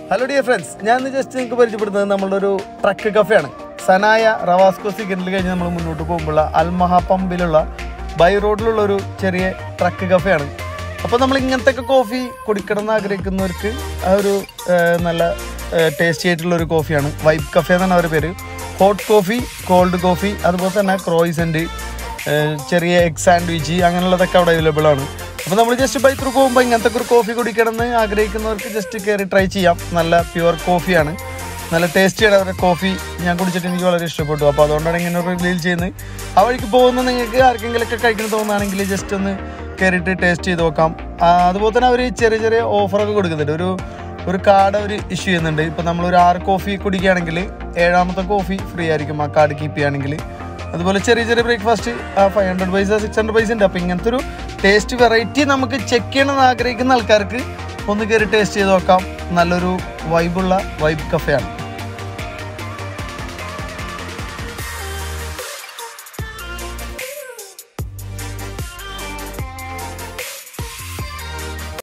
hello dear friends ഞാൻ ഇന്ന് just നിങ്ങൾക്ക് പരിചയപ്പെടുത്തുന്നത് നമ്മളുടെ ഒരു ട്രക്ക് കഫേയാണ് സനായ റവാസ്കോ സിഗ്നൽ കഴിഞ്ഞ് നമ്മൾ മുന്നോട്ട് പോകുമ്പോൾ അൽമഹ പമ്പിലുള്ള ബൈ റോഡിലുള്ള ഒരു ചെറിയ ട്രക്ക് കഫേയാണ് അപ്പോൾ നമ്മൾ ഇങ്ങനത്തെ ഒക്കെ കോഫി കുടിക്കണം എന്ന് ആഗ്രഹിക്കുന്നവർക്ക് ആ ഒരു ആ, നല്ല ടേസ്റ്റി ആയിട്ടുള്ള ഒരു കോഫിയാണ് വൈബ് കഫേ എന്നാണ് അവരുടെ പേര് ഹോട്ട് കോഫി കോൾഡ് കോഫി അതുപോലെ തന്നെ ക്രോയിസൻറ്റ് ചെറിയ എഗ് സാൻഡ്വിച്ച് അങ്ങനെയുള്ളതൊക്കെ അവിടെ അവൈലബിൾ ആണ് അപ്പോൾ നമ്മൾ ജസ്റ്റ് ബൈ ത്രൂ പോകുമ്പോൾ ഇങ്ങനത്തെ ഒരു കോഫി കുടിക്കണം എന്ന് ആഗ്രഹിക്കുന്നവർക്ക് ജസ്റ്റ് കയറി ട്രൈ ചെയ്യാം നല്ല പ്യുവർ കോഫിയാണ് നല്ല ടേസ്റ്റിയാണ് അവരുടെ കോഫി ഞാൻ കുടിച്ചിട്ട് എനിക്ക് വളരെ ഇഷ്ടപ്പെട്ടു അപ്പോൾ അതുകൊണ്ടാണ് ഇങ്ങനെ ഒരു റിവീൽ ചെയ്യുന്നത് ആ വഴിക്ക് പോകുന്ന നിങ്ങൾക്ക് ആർക്കെങ്കിലുമൊക്കെ കഴിക്കണം തോന്നുകയാണെങ്കിൽ ജസ്റ്റ് ഒന്ന് കയറിയിട്ട് ടേസ്റ്റ് ചെയ്ത് നോക്കാം ആ, അതുപോലെ തന്നെ അവർ ചെറിയ ചെറിയ ഓഫറൊക്കെ കൊടുക്കുന്നുണ്ട് ഒരു ഒരു കാർഡ് അവർ ഇഷ്യൂ ചെയ്യുന്നുണ്ട് ഇപ്പോൾ നമ്മൾ ഒരു ആറ് കോഫി കുടിക്കുകയാണെങ്കിൽ ഏഴാമത്തെ കോഫി ഫ്രീ ആയിരിക്കും ആ കാർഡ് കീപ്പ് ചെയ്യുകയാണെങ്കിൽ അതുപോലെ ചെറിയ ചെറിയ ബ്രേക്ക്ഫാസ്റ്റ് ഫൈവ് ഹൺഡ്രഡ് പൈസ സിക്സ് ഹൺഡ്രഡ് പൈസ ഉണ്ട് അപ്പോൾ ഇങ്ങനത്തെ ഒരു ടേസ്റ്റ് വെറൈറ്റി നമുക്ക് ചെക്ക് ചെയ്യണമെന്ന് ആഗ്രഹിക്കുന്ന ആൾക്കാർക്ക് ഒന്ന് കയറി ടേസ്റ്റ് ചെയ്ത് നോക്കാം നല്ലൊരു വൈബുള്ള വൈബ് കഫേയാണ്